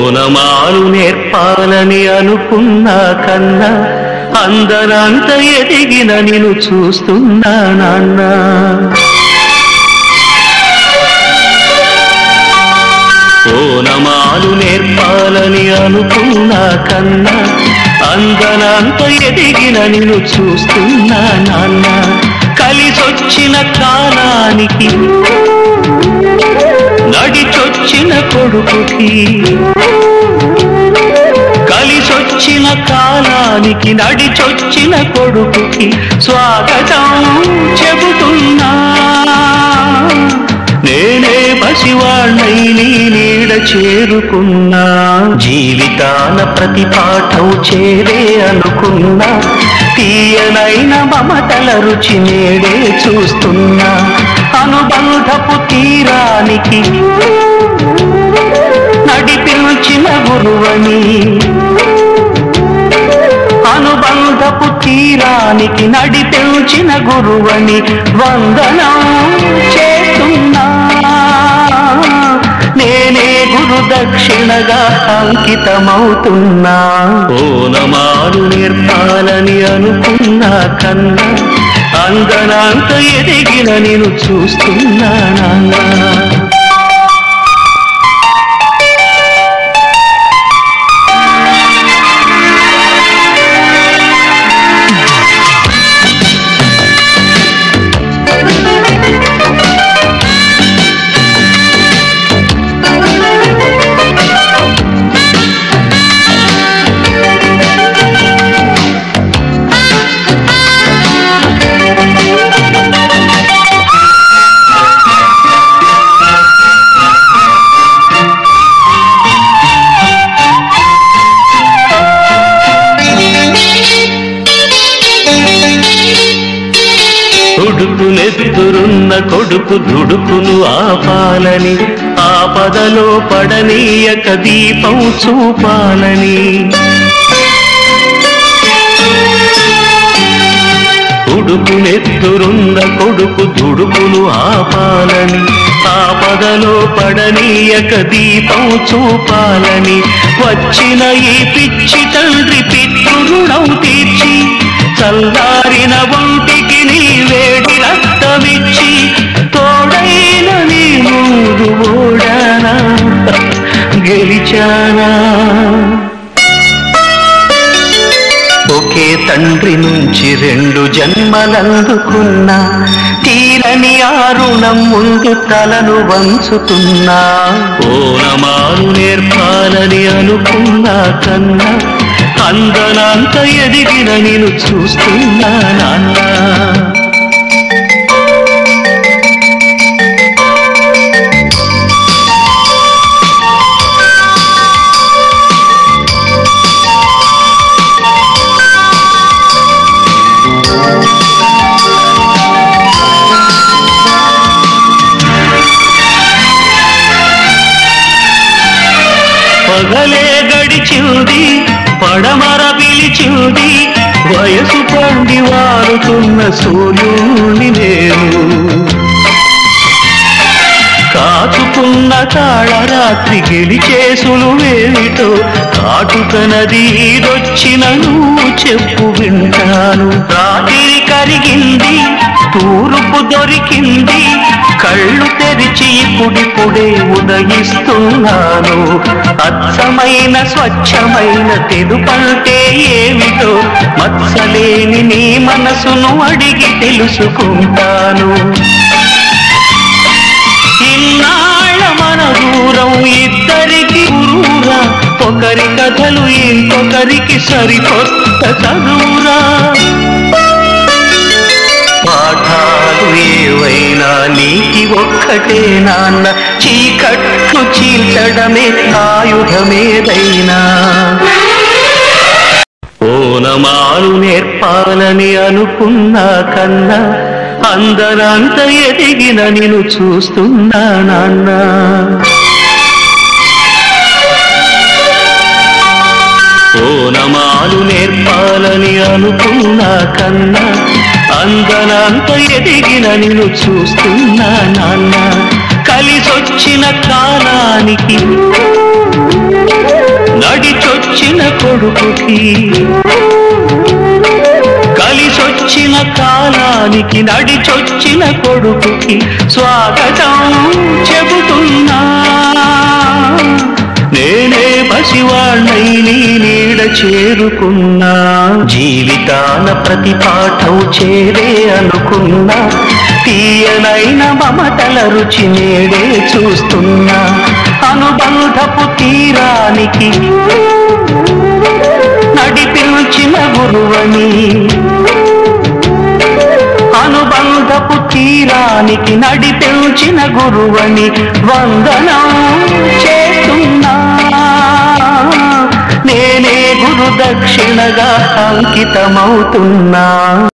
ఓనమాలు నేర్పాలని అనుకున్నా కన్నా అందరంత ఎదిగిన నిన్ను చూస్తున్నా నాన్న ఓనమాలు నేర్పాలని అనుకున్నా కన్నా అందనంత ఎదిగిన నిన్ను చూస్తున్నా నాన్న కలిసొచ్చిన కాలానికి నడిచొచ్చిన కొడుకుకి కలిసొచ్చిన కాలానికి నడిచొచ్చిన కొడుకుకి స్వాగతం చెబుతున్నా నేనే పసివాణ్ణై నీ నీడ చేరుకున్నా జీవితాల ప్రతి పాఠం చేరే అనుకున్నా తీయనైన మమతల రుచి నేడే చూస్తున్నా అనుబంధపు తీరానికి నడిపించిన గురువని అనుబంధపు తీరానికి నడిపించిన గురువని వందనం చేస్తున్నా నేనే గురు దక్షిణగా అంకితమవుతున్నా ఓనమాలు నేర్పాలని అనుకున్నా కన్నా అందనంత ఎదిగిన నేను చూస్తున్నా నాన్న ఉడుకునెత్తురున్న కొడుకు దుడుకును ఆపాలని ఆపదలో పడనీయక దీపం చూపాలని ఉడుకునెత్తురున్న కొడుకు దుడుకును ఆపాలని ఆపదలో పడనీయక దీపం చూపాలని వచ్చిన ఈ పిచ్చి తండ్రి పితృరుణం తీర్చి చల్లారిన ఒంటికి నీ వేడి రక్తమిచ్చి తోడైన నీ ముందు ఓడానా గెలిచానా ఒకే తండ్రి నుంచి రెండు జన్మలందుకున్నా తీరని ఆరుణం ముందు తలను వంచుతున్నా ఓనమాలు నేర్పాలని అనుకున్నా కన్నా అందనంత ఎదిగిన నేను చూస్తున్నా నాన్న పగలే గడిచింది పడమర పిలిచింది వయసు పండి వారుతున్న సూర్యుని నేను కాచుకున్న తాళరాత్రి గెలిచేసులు వేమిటో కాటుకనది ఈదొచ్చిన నువ్వు చెప్పు వింటాను రాత్రి కరిగింది తూర్పు దొరికింది కళ్ళు తెరిచి ఇప్పుడిప్పుడే ఉదయిస్తున్నాను అచ్చమైన స్వచ్ఛమైన తెలుపంటే ఏమిటో మత్సలేని నీ మనసును అడిగి తెలుసుకుంటాను ఇన్నాళ్ళ మన దూరం ఇద్దరికి గురువురా ఒకరి కథలు ఇంకొకరికి సరికొత్త చదువురా పాఠాలు ఏవైనా నీకి ఒక్కటే నాన్న చీకట్లు చీల్చడమే ఆయుధమేదైనా ఓనమాలు నేర్పాలని అనుకున్నా కన్నా అందరంత ఎదిగిన నిన్ను చూస్తున్నా నాన్న ఓనమాలు నేర్పాలని అనుకున్నా కన్నా అందనంత ఎదిగిన నిన్ను చూస్తున్నా నాన్న కలిసొచ్చిన కాలానికి కొడుకుకి కలిసొచ్చిన కాలానికి నడిచొచ్చిన కొడుకుకి స్వాగతం చెబుతున్నా నేనే పసివాణ్ణై నీ నీడ చేరుకున్నా జీవితాల ప్రతి పాఠం చేరే అనుకున్నా తీయనైన మమతల రుచి నేడే చూస్తున్నా అనుబంధపు తీరానికి నడిపించిన గురువని అనుబంధపు తీరానికి నడిపించిన గురువని వందనం చేస్తున్నా నేనే గురు దక్షిణగా అంకితమవుతున్నా